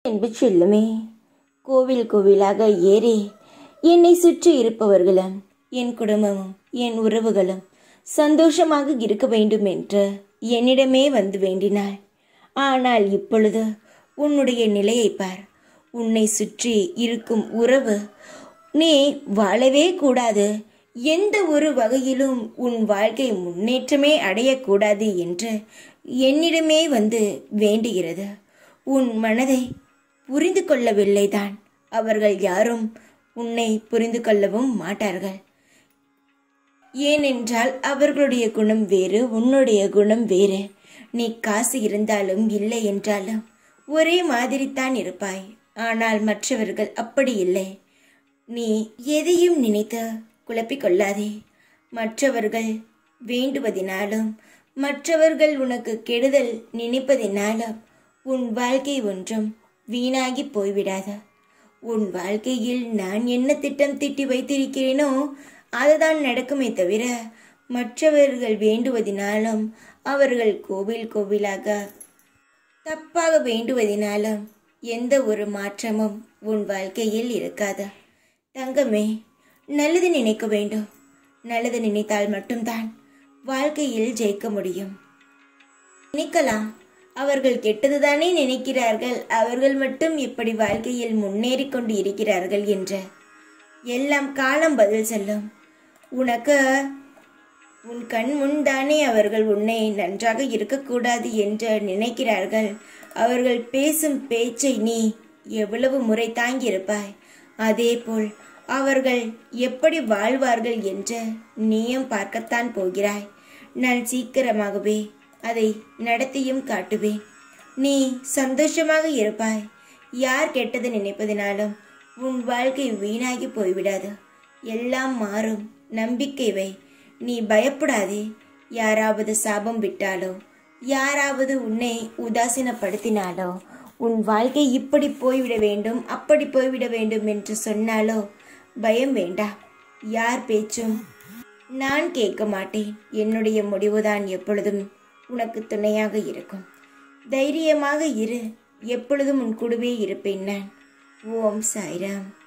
என்பு செல்லுமே கோவில் கோவிலாக ஏறி என்னை சுற்றி இருப்பவர்களும் என் குடும்பமும் என் உறவுகளும் சந்தோஷமாக இருக்க வேண்டும் என்று என்னிடமே வந்து வேண்டினாள் ஆனால் இப்பொழுது உன்னுடைய நிலையை பார் உன்னை சுற்றி இருக்கும் உறவு நீ வாழவே கூடாது எந்த ஒரு வகையிலும் உன் வாழ்க்கை முன்னேற்றமே அடையக்கூடாது என்று என்னிடமே வந்து வேண்டுகிறது உன் மனதை புரிந்து கொள்ளவில்லைதான் அவர்கள் யாரும் உன்னை புரிந்து கொள்ளவும் மாட்டார்கள் ஏனென்றால் அவர்களுடைய குணம் வேறு உன்னுடைய குணம் வேறு நீ காசு இருந்தாலும் இல்லை என்றாலும் ஒரே மாதிரித்தான் இருப்பாய் ஆனால் மற்றவர்கள் அப்படி இல்லை நீ எதையும் நினைத்து குழப்பிக் கொள்ளாதே மற்றவர்கள் வேண்டுவதினாலும் மற்றவர்கள் உனக்கு கெடுதல் நினைப்பதினாலும் உன் வாழ்க்கை ஒன்றும் வீணாகி போய்விடாது உன் வாழ்க்கையில் நான் என்ன திட்டம் தீட்டி வைத்திருக்கிறேனோ அதுதான் நடக்குமே தவிர மற்றவர்கள் வேண்டுவதினாலும் அவர்கள் கோவில் கோவிலாக தப்பாக வேண்டுவதினாலும் எந்த ஒரு மாற்றமும் உன் வாழ்க்கையில் இருக்காது தங்கமே நல்லது நினைக்க வேண்டும் நல்லது நினைத்தால் மட்டும்தான் வாழ்க்கையில் ஜெயிக்க முடியும் நினைக்கலாம் அவர்கள் கெட்டதுதானே நினைக்கிறார்கள் அவர்கள் மட்டும் இப்படி வாழ்க்கையில் முன்னேறி கொண்டு இருக்கிறார்கள் என்று எல்லாம் காலம் பதில் சொல்லும் உனக்கு உன் கண் முன் தானே அவர்கள் உன்னை நன்றாக இருக்கக்கூடாது என்று நினைக்கிறார்கள் அவர்கள் பேசும் பேச்சை நீ எவ்வளவு முறை தாங்கியிருப்பாய் அதேபோல் அவர்கள் எப்படி வாழ்வார்கள் என்று நீயும் பார்க்கத்தான் போகிறாய் நான் சீக்கிரமாகவே அதை நடத்தியும் காட்டுவேன் நீ சந்தோஷமாக இருப்பாய் யார் கெட்டது நினைப்பதினாலும் உன் வாழ்க்கை வீணாகி போய்விடாது எல்லாம் மாறும் நம்பிக்கை வை நீ பயப்படாதே யாராவது சாபம் விட்டாலோ யாராவது உன்னை உதாசீனப்படுத்தினாலோ உன் வாழ்க்கை இப்படி போய்விட வேண்டும் அப்படி போய்விட வேண்டும் என்று சொன்னாலோ பயம் வேண்டாம் யார் பேச்சும் நான் கேட்க மாட்டேன் என்னுடைய முடிவுதான் எப்பொழுதும் உனக்கு துணையாக இருக்கும் தைரியமாக இரு எப்பொழுதும் உன் கூடவே இருப்பேன் நான் ஓம் சாய்ராம்